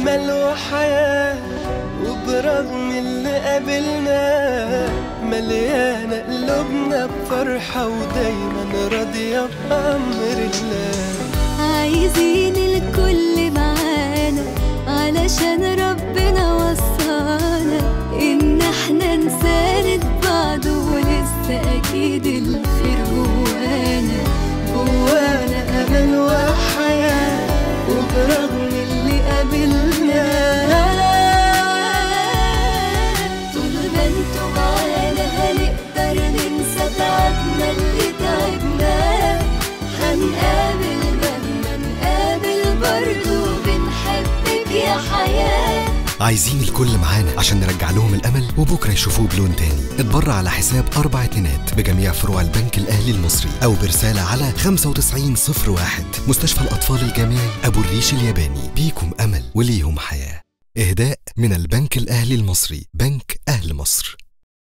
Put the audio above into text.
أمل وحياة وبرغم اللي قابلناه مليانة قلوبنا بفرحة ودايما راضية بأمر الله عايزين الكل معانا علشان ربنا وصانا ان احنا نساند بعض ولسه اكيد الخير جوانا جوانا أمل وحياة وبرغم اللي قابلناه طول ما انتوا معانا هنقدر ننسى تعبنا اللي تعبناه هنقابل مهما نقابل برضه بنحبك يا حياه عايزين الكل معانا عشان نرجع لهم الأمل وبكرة يشوفوه بلون تاني اتبرع على حساب أربع اتنات بجميع فروع البنك الأهلي المصري أو برسالة على 9501 مستشفى الأطفال الجامعي أبو الريش الياباني بيكم أمل وليهم حياة إهداء من البنك الأهلي المصري بنك أهل مصر